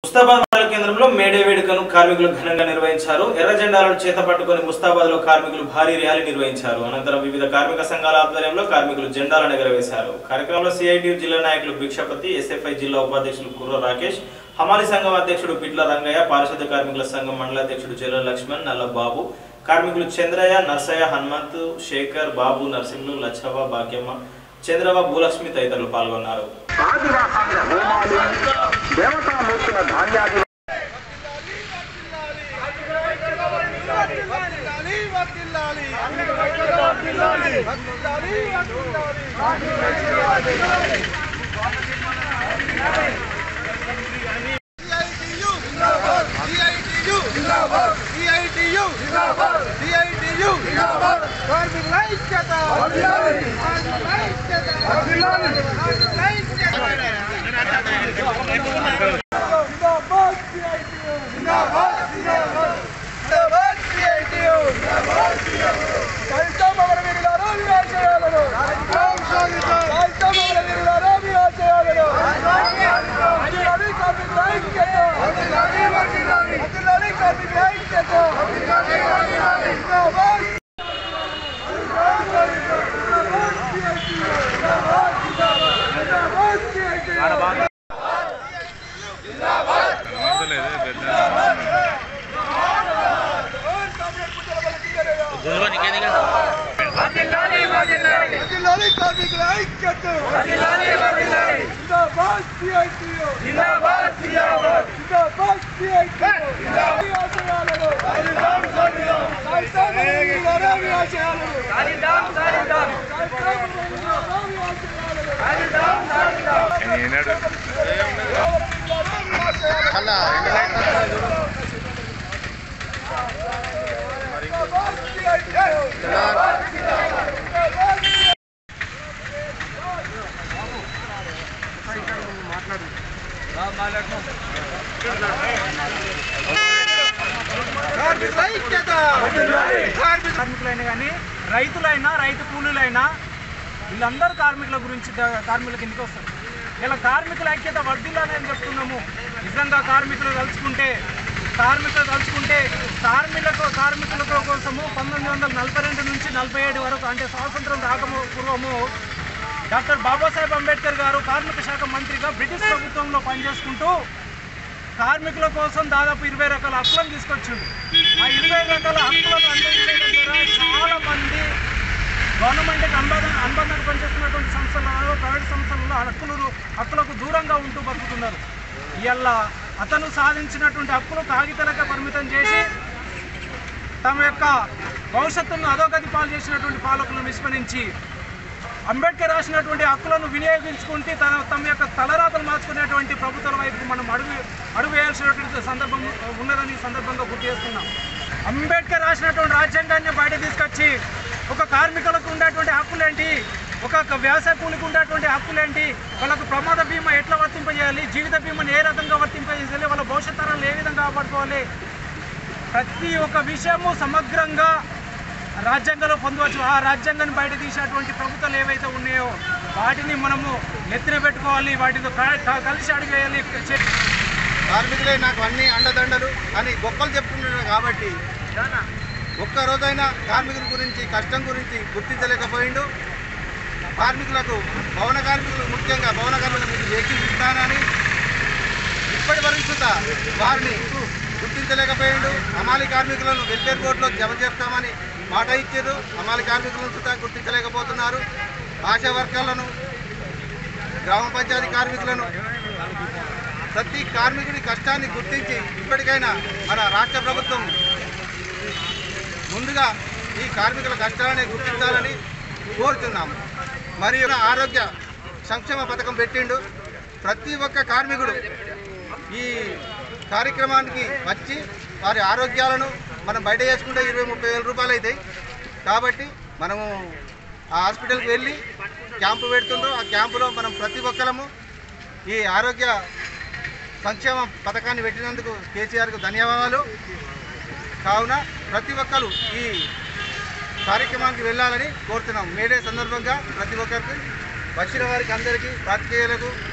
ముస్తాబాద్ మండల కేంద్రంలో మేడే వేడుకను కార్మికులు ఘనంగా నిర్వహించారు ఎర్ర జెండాలను చేత పట్టుకుని ముస్తాబాద్ లో కార్మికులు భారీ ర్యాలీ నిర్వహించారు అనంతరం వివిధ కార్మిక సంఘాల ఆధ్వర్యంలో కార్మికులు జెండాలను ఎగరవేశారు కార్యక్రమంలో సిఐటి జిల్లా నాయకులు భిక్షపతి ఎస్ఎఫ్ఐ జిల్లా ఉపాధ్యక్షులు కుర్ర రాకేష్ హమాలి సంఘం అధ్యక్షుడు పిట్ల రంగయ్య పారిశుద్ధ కార్మికుల సంఘం మండల అధ్యక్షుడు జల లక్ష్మణ్ నల్ల బాబు కార్మికులు చంద్రయ్య నర్సయ్య హనుమంత్ శేఖర్ బాబు నర్సింహులు లచ్చవ్వ భాగ్యమ్మ చంద్రవ భూలక్ష్మి తదితరులు పాల్గొన్నారు ఆదివాసాంగ హోమాలు దేవతామూర్తుల ధాన్యాది కార్మికులైనా కానీ రైతులైనా రైతు కూలీలైనా వీళ్ళందరూ కార్మికుల గురించి ద- కార్మికుల కిందకి వస్తారు ఇలా కార్మికుల ఐక్యత వర్ధిల్లని అని చెప్తున్నాము నిజంగా కార్మికులు తలుచుకుంటే కార్మికులు తలుచుకుంటే కార్మికులకు కార్మికుల కోసము పంతొమ్మిది వందల నలభై రెండు నుంచి నలభై ఏడు వరకు అంటే స్వాతంత్రం రాకము పూర్వము డాక్టర్ బాబాసాహెబ్ అంబేద్కర్ గారు కార్మిక శాఖ మంత్రిగా బ్రిటిష్ ప్రభుత్వంలో పనిచేసుకుంటూ కార్మికుల కోసం దాదాపు ఇరవై రకాల హక్కులను తీసుకొచ్చిండు ఆ ఇరవై రకాల హక్కులను అందించడం ద్వారా చాలా మంది గవర్నమెంట్కి అనుబంధ అనుబంధంగా పనిచేస్తున్నటువంటి సంస్థలలో ప్రైవేట్ సంస్థలలో హక్కులు హక్కులకు దూరంగా ఉంటూ బతుకుతున్నారు ఇవాళ అతను సాధించినటువంటి హక్కులు కాగితాలకే పరిమితం చేసి తమ యొక్క భవిష్యత్తును అధోగతి పాలు చేసినటువంటి పాలకులను విస్మరించి అంబేద్కర్ రాసినటువంటి హక్కులను వినియోగించుకుంటే తన తమ యొక్క తలరాతలు మార్చుకునేటువంటి ప్రభుత్వాల వైపు మనం అడుగు అడుగు వేయాల్సినటువంటి సందర్భం ఉన్నదని ఈ సందర్భంగా గుర్తు చేస్తున్నాం అంబేద్కర్ రాసినటువంటి రాజ్యాంగాన్ని బయట తీసుకొచ్చి ఒక కార్మికులకు ఉండేటువంటి హక్కులేంటి ఒక ఒక వ్యవసాయ కూలికి ఉండేటువంటి హక్కులేంటి వాళ్ళకు ప్రమాద బీమా ఎట్లా వర్తింపజేయాలి జీవిత బీమాను ఏ రకంగా వర్తింపజేయాలి వాళ్ళ భవిష్యత్ తరాలు ఏ విధంగా కాపాడుకోవాలి ప్రతి ఒక్క విషయము సమగ్రంగా రాజ్యాంగంలో పొందవచ్చు ఆ రాజ్యాంగాన్ని బయట తీసేటువంటి ప్రభుత్వాలు ఏవైతే ఉన్నాయో వాటిని మనము ఎత్తిన పెట్టుకోవాలి వాటితో క- క- కలిసి అడుగు వేయాలి చే- కార్మికులే నాకు అన్ని అండదండలు అని గొప్పలు చెప్తున్నారు కాబట్టి ఒక్క రోజైనా కార్మికుల గురించి కష్టం గురించి గుర్తించలేకపోయిండు కార్మికులకు భవన కార్మికులు ముఖ్యంగా భవన కార్మికులకు వెహికల్ ఇస్తానని ఇప్పటి వరకు సుతా వారిని గుర్తించలేకపోయిండు అమాలి కార్మికులను వెల్ఫేర్ బోర్డులో జమ చేస్తామని మాట ఇచ్చారు అమాలి కార్మికులను సుతా గుర్తించలేకపోతున్నారు ఆశా వర్కర్లను గ్రామ పంచాయతీ కార్మికులను ప్రతి కార్మికుడి కష్టాన్ని గుర్తించి ఇప్పటికైనా మన రాష్ట్ర ప్రభుత్వం ముందుగా ఈ కార్మికుల కష్టాలని గుర్తించాలని కోరుతున్నాము మరియు ఆరోగ్య సంక్షేమ పథకం పెట్టిండు ప్రతి ఒక్క కార్మికుడు ఈ కార్యక్రమానికి వచ్చి వారి ఆరోగ్యాలను మనం బయట చేసుకుంటే ఇరవై ముప్పై వేల రూపాయలు అవుతాయి కాబట్టి మనము ఆ హాస్పిటల్కి వెళ్ళి క్యాంపు పెడుతుండ్రు ఆ క్యాంపులో మనం ప్రతి ఒక్కరము ఈ ఆరోగ్య సంక్షేమ పథకాన్ని పెట్టినందుకు కేసీఆర్కు ధన్యవాదాలు కావున ప్రతి ఒక్కరు ఈ కార్యక్రమానికి వెళ్ళాలని కోరుతున్నాం మేడే సందర్భంగా ప్రతి ఒక్కరికి వచ్చిన వారికి అందరికీ పాత్రికేయులకు